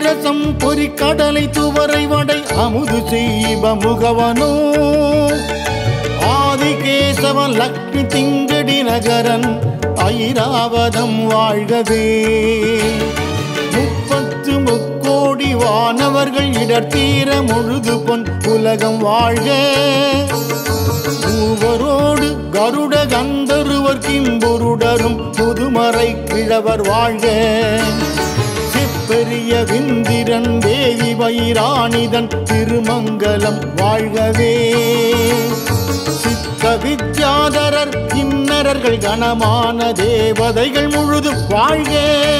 அதிரசம் பொறிக்கடலை துவரை வடை அமுது செய்வ முகவனோ ஆதிகேசவன் லக்ஷ்மி திங்கடி நகரன் ஐராவதம் வாழ்கவே முப்பத்து முக்கோடி வானவர்கள் இடர்த்தீர முழுது பொன் உலகம் வாழ்க மூவரோடு கருட கந்தருவர் கிம்புருடரும் புதுமறை கிழவர் வாழ்க செப்பெரிய விந்திரன் தேவி வைராணிதன் திருமங்கலம் வாழ்கவே சித்த வித்யாதரர் கிண்ணறர்கள் கணமான தேவதைகள் முழுது வாழ்க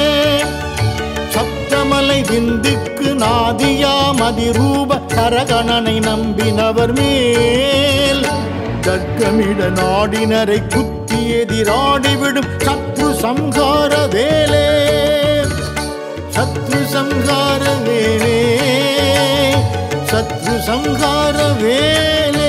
சப்தமலை விந்துக்கு நாதியா மதிரூப சரகணனை நம்பினவர் மேல் கர்க்கமிட நாடினரை குத்தி எதிராடிவிடும் சத்ரு சம்ஹார வேலே சத்ரு சம்ஹார வேலே சத்ரு சம்ஹார வேலே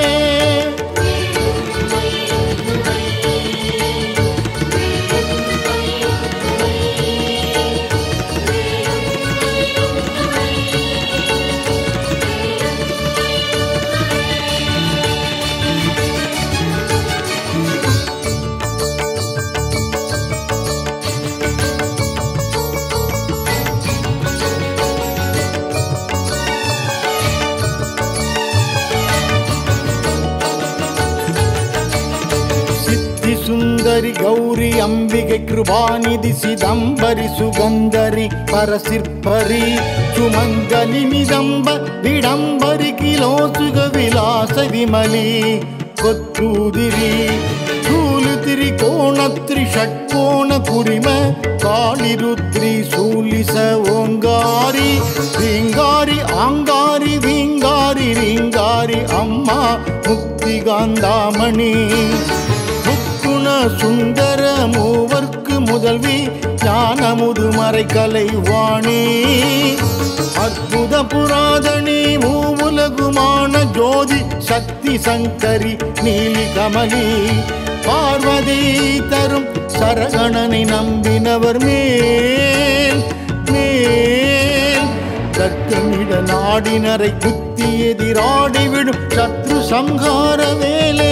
சித்தி சுந்தரி கௌரி அம்பிகை கிருபாநிதி சிதம்பரி சுகந்தரி பரசிற்பரி சுமங்கலி நிதம்ப விடம்பரி கிலோசுக விலாச விமலி கொற்றூதிரி சூலுதிரி கோணத்ரி ஷட்கோண குரிம காளிருத்ரி சூலிச ஓங்காரி ரீங்காரி ஆங்காரி வீங்காரி ரீங்காரி அம்மா முக்திகாந்தாமணி முக்குண சுந்தர மூவர்க்கு முதல்வி ஞான முதுமறை கலை வாணி அற்புத புராதனி மூவுலகுமான ஜோதி சக்தி சங்கரி நீலி கமலி பார்வதி தரும் சரகணனை நம்பினவர் மேல் மேல் தர்க்கமிட நாடினரை குத்தி எதிராடிவிடும் சத்ரு சம்ஹார வேலே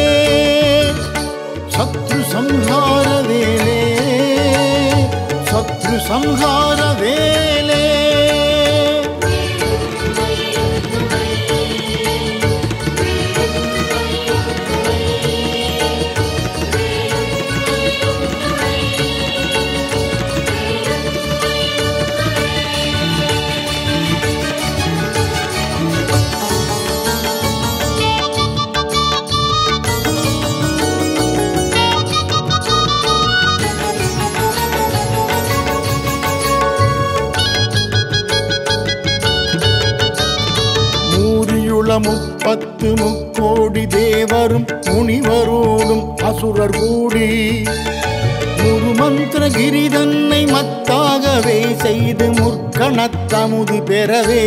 சத்ரு சம்ஹார வேலே சத்ரு சம்ஹார வேலே மூரியுள முப்பத்து முக்கோடி தேவரும் முனிவரோடும் அசுரர் கூடி முருமந்திர கிரிதன்னை மத்தாகவே செய்து முற்கணத்தமுது பெறவே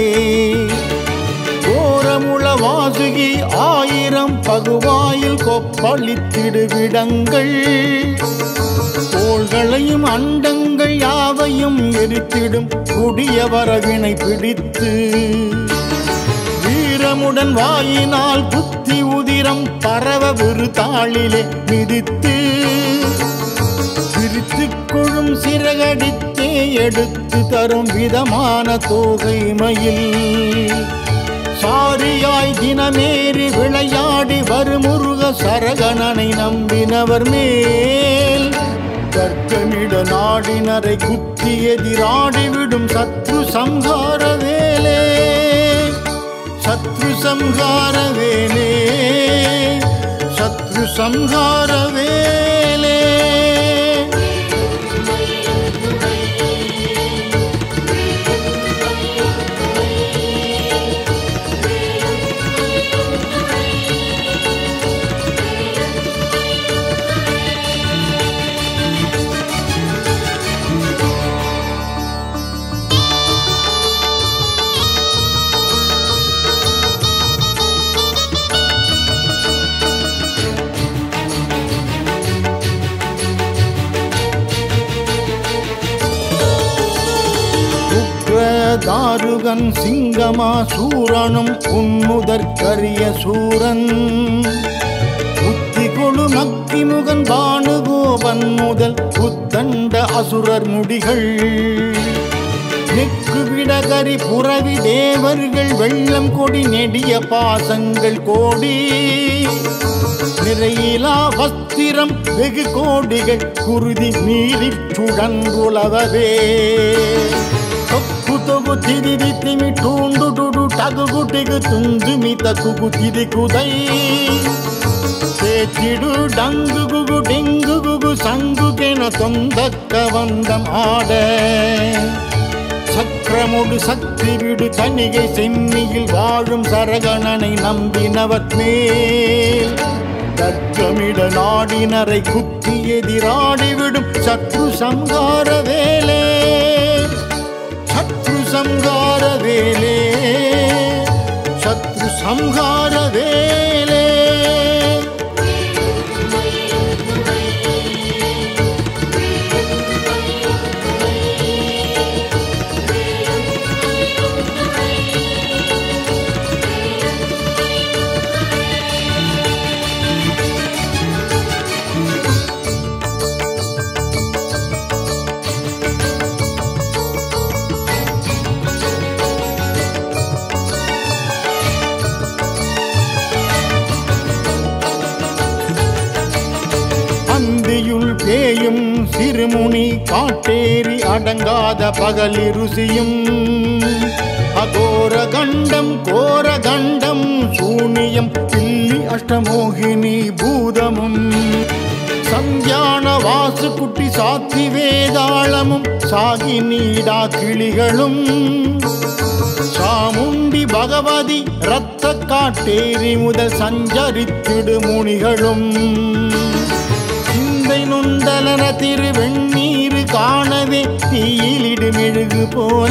கோரமுள வாசுகி ஆயிரம் பகுவாயில் கொப்பளித்திடுவிடங்கள் தோள்களையும் அண்டங்கள் யாவையும் எரித்திடும் கொடிய வரவினை பிடித்து வீரமுடன் வாயினால் புத்தி உதிரம் பரவ விரு தாளிலே மிதித்து பிரித்துக் கொழும் சிறகடித்தே எடுத்து தரும் விதமான தோகை மயில் சாரியாய் தினமேறி விளையாடி வருமுருக சரகணனை நம்பினவர் மேல் கற்கமிட நாடினரை குத்தி எதிராடிவிடும் சத்ரு சம்ஹார வேலே சத்ரு சம்ஹார வேலே சத்ரு சம்ஹார வேலே மாருகன் சிங்கமா சூரனும் உன்முதற்கரிய சூரன் புத்தி கொழு மக்கி முகன் பானுகோபன் முதல் புத்தண்ட அசுரர் முடிகள் நெக்கு விடகரி புறவி தேவர்கள் வெள்ளம் கொடி நெடிய பாசங்கள் கோடி நிறையிலா வஸ்திரம் வெகு கோடிகள் குருதி மீறி சுடங்குலவவே தொக்கு தொகு திரிதி திமி டூண்டு டுடு டகுகு டிகு துந்து மித குகு திரி குதை சேச்சிடு டங்கு குகு டிங்கு குகு சங்குகென தொந்தக்க வந்தம் ஆட சக்கரமுடு சக்தி விடு தனிகை சென்னியில் வாழும் சரகணனை நம்பினவர் மேல் தர்க்கமிட நாடினரை குத்தி எதிராடிவிடும் சத்ரு சங்கார வேலே சத்ரு சங்கார வேலே சத்ரு சங்கார வேலே அந்தியுள் பேயும் சிறுமுனி காட்டேரி அடங்காத பகலி ருசியும் அகோர கண்டம் கோர கண்டம் சூனியம் பில்லி அஷ்டமோகினி பூதமும் சந்தியான வாசு குட்டி சாத்தி வேதாளமும் சாகி நீடா கிளிகளும் சாமுண்டி பகவதி இரத்த காட்டேரி முதல் சஞ்சரித்திடு முனிகளும் சிந்தை நுண்டலன திருவெண்ணீரு காணவே தீயிலிடு மெழுகு போல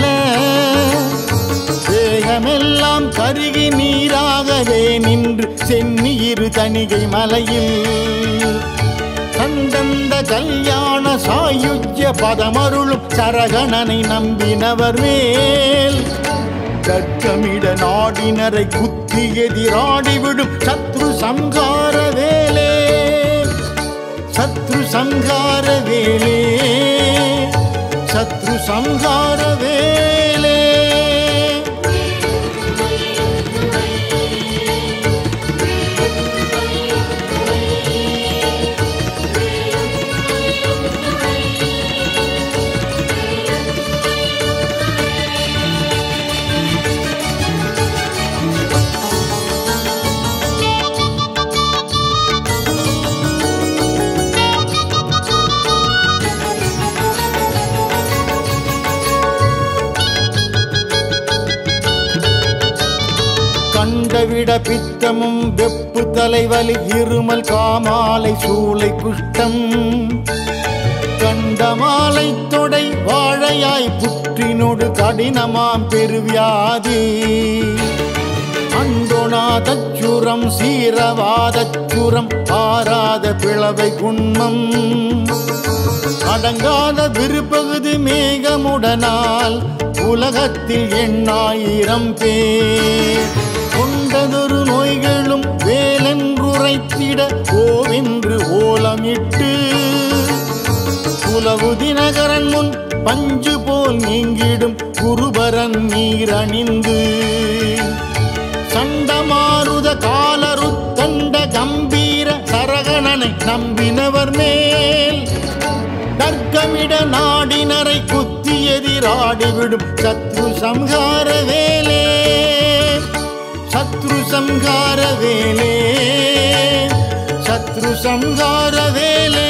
தேகமெல்லாம் கருகி நீராகவே நின்று சென்னியிரு தணிகை மலையில் கண்டந்த கல்யாண சாயுஜ்ய பதமருளும் சரகணனை நம்பினவர் மேல் கற்கமிட நாடினரை குத்தி எதிராடிவிடும் சத்ரு சங்கார வேலே சத்ரு சங்கார வேலே சத்ரு சங்கார வேலே கண்டவிட பித்தமும் வெப்பு தலைவலி இருமல் காமாலை சூளை குஷ்டம் கண்டமாலை தொடை வாழையாய் புற்றினோடு கடினமாம் பெருவியாதி அண்டோனாதச்சுரம் சீரவாதச்சுரம் ஆராத பிளவை குன்மம் அடங்காத விருப்பகுதி மேகமுடனால் உலகத்தில் எண்ணாயிரம் பேர் கொண்டதொரு நோய்களும் வேலென்றுரைத்திட ஓவென்று ஓலமிட்டு புலவு தினகரன் முன் பஞ்சு போல் நீங்கிடும் குருபரன் நீரணிந்து சண்டமாருத காலருத்தண்ட கம்பீர சரகணனை நம்பினவர் மேல் தர்க்கமிட நாடினரை குத்தி எதிராடிவிடும் சத்ரு சம்ஹார வேலே சத்ரு சம்ஹார வேலே சத்ரு சம்ஹார வேலே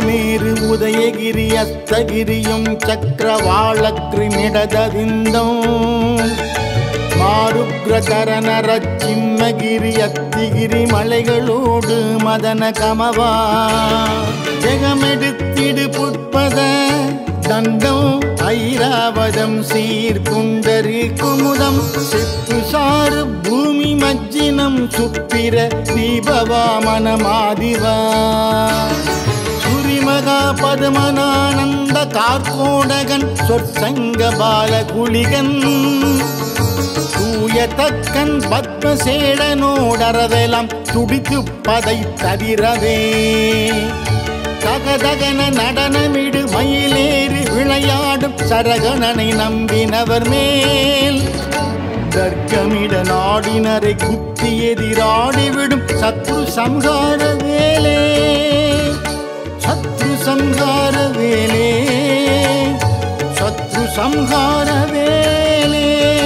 மானமேறு உதயகிரி அஸ்தகிரியும் சக்கரவாளக்ரிமிடதவிந்தம் மாருக்ரகரநர சிம்மகிரி அத்திகிரி மலைகளோடு மதன கமவா ஜெகமெடுத்திடு புட்பத தண்டம் ஐராவதம் சீர்குண்டரி குமுதம் செப்பு சாறு பூமி மஜ்ஜினம் சுப்பிர தீபவாமனமாதிவா சுரிமகா பதமனானந்த கார்கோடகன் சொற்சங்க பாலகுளிகன் தூய தக்கன் பத்மசேடனோடரவெல்லாம் துடித்து பதை தவிரவே தகதகன நடனமிடு மயிலேறி விளையாடும் சரகணனை நம்பினவர் மேல் தர்க்கமிட நாடினரை குத்தி எதிராடிவிடும் சத்ரு சம்ஹார வேலே சத்ரு சம்ஹார வேலே சத்ரு சம்ஹார வேலே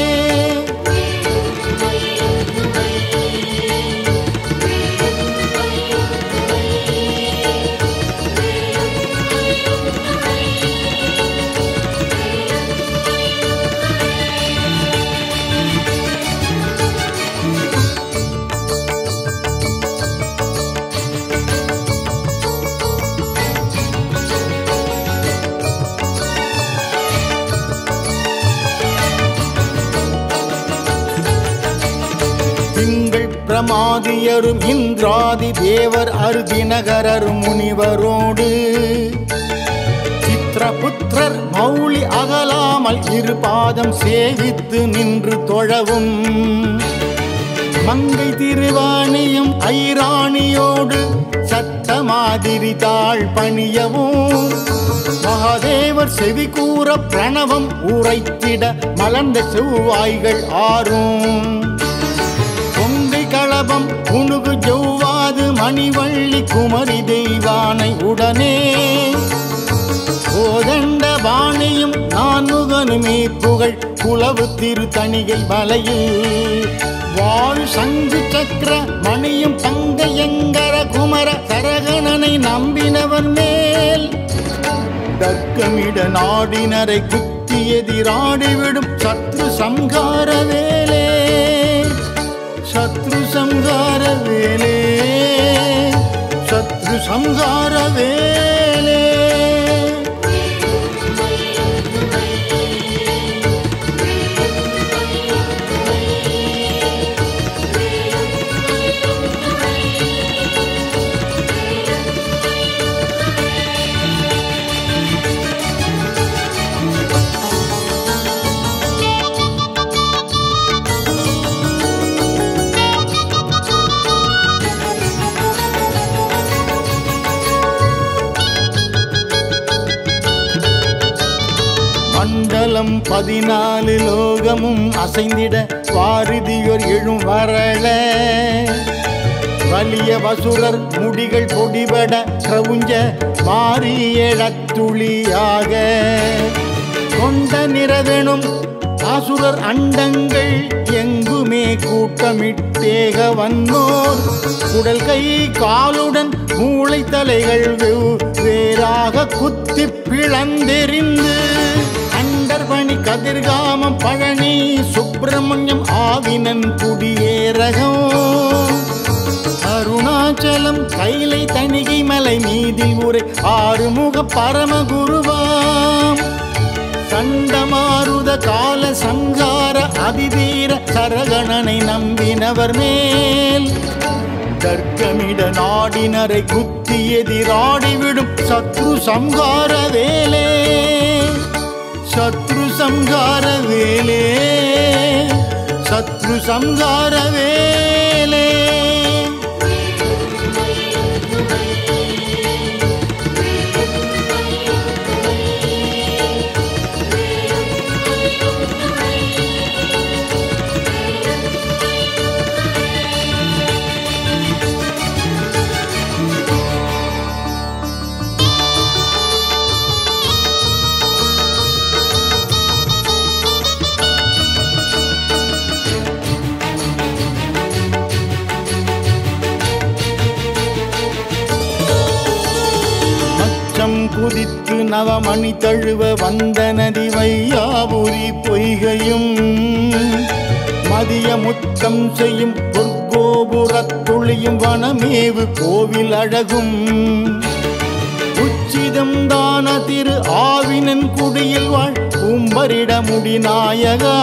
திங்கள் பிரமாதியரும் இந்திராதி தேவர் அருதினகரரும் முனிவரோடு சித்திரபுத்திரர் மௌலி அகலாமல் இரு பாதம் சேவித்து நின்று தொழவும் மங்கை திருவாணியும் ஐராணியோடு சத்த மாதிரி தாழ் பணியவும் மகாதேவர் செவி கூற பிரணவம் உரைத்திட மலர்ந்த செவ்வாய்கள் ஆறும் கொங்கை களபம் புனுகு ஜௌவாது மணிவள்ளி குமரி தெய்வானை உடனே கோதண்ட பாணியும் நான்முகனுமே புகழ் குலவு திருத்தணிகை மலையில் வாழ் சங்கு சக்கர மணியும் பங்கையங்கர குமர சரகணனை நம்பினவன் மேல் தர்க்கமிட நாடினரை குத்தி எதிராடிவிடும் சத்ரு சம்ஹார வேலே சத்ரு சம்ஹார வேலே சத்ரு சம்ஹார வேலே மண்டலம் பதினாலு லோகமும் அசைந்திட வாரிதியோர் எழும் வரல வலிய வசுரர் முடிகள் பொடிபட கவுஞ்ச மாறியழத் துளியாக கொண்ட நிறவெனும் அசுரர் அண்டங்கள் எங்குமே கூட்டமிட்டேக வந்தோர் குடல் கை காலுடன் மூளை தலைகள் வேறாக குத்தி பிளந்தெறிந்து அண்டர்பணி கதிர்காமம் பழனி சுப்பிரமணியம் ஆவினன் குடியேரகம் அருணாச்சலம் கைலை தணிகை மலை மீதில் உரை ஆறுமுக பரமகுருவாம் சண்டமாருத கால சங்கார அதிதீர சரகணனை நம்பினவர் மேல் தர்க்கமிட நாடினரை குத்தி எதிராடிவிடும் சத்ரு சம்ஹார வேலே சத்ரு சம்ஹார வேலே சத்ரு சம்ஹார வேலே நவமணி தழுவ வந்த நதி வையாபுரி பொய்கையும் மதிய முத்தம் செய்யும் பொற்கோபுரத்துளியும் வனமேவு கோவில் அழகும் உச்சிதம் தான திரு ஆவினன் குடியில் வாழ் கும்பரிட முடிநாயகா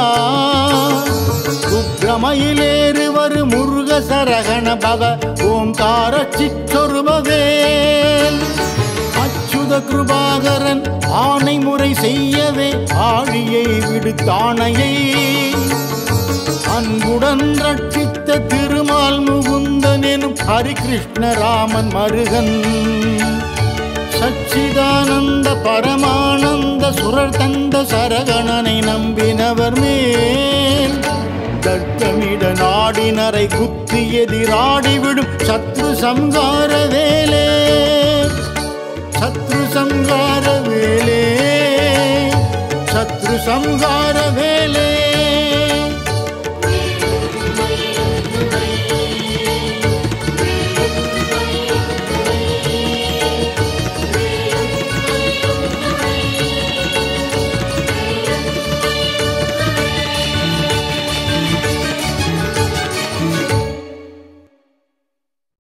ருத்ரமயிலேறு வரு முருக சரகண பவ ஓம்கார சிற்றொருபவேல் அச்சுத கிருபாகரன் ஆணை முறை செய்யவே ஆழியை விடுத்தானையை அன்புடன் ரட்சித்த திருமால் முகுந்தன் எனும் ஹரிகிருஷ்ண ராமன் மருகன் சச்சிதானந்த பரமானந்த சுரர் தந்த சரகணனை நம்பினவர் மேல் தர்க்கமிட நாடினரை குத்தி எதிராடி விடும் சத்ரு சம்ஹார வேலே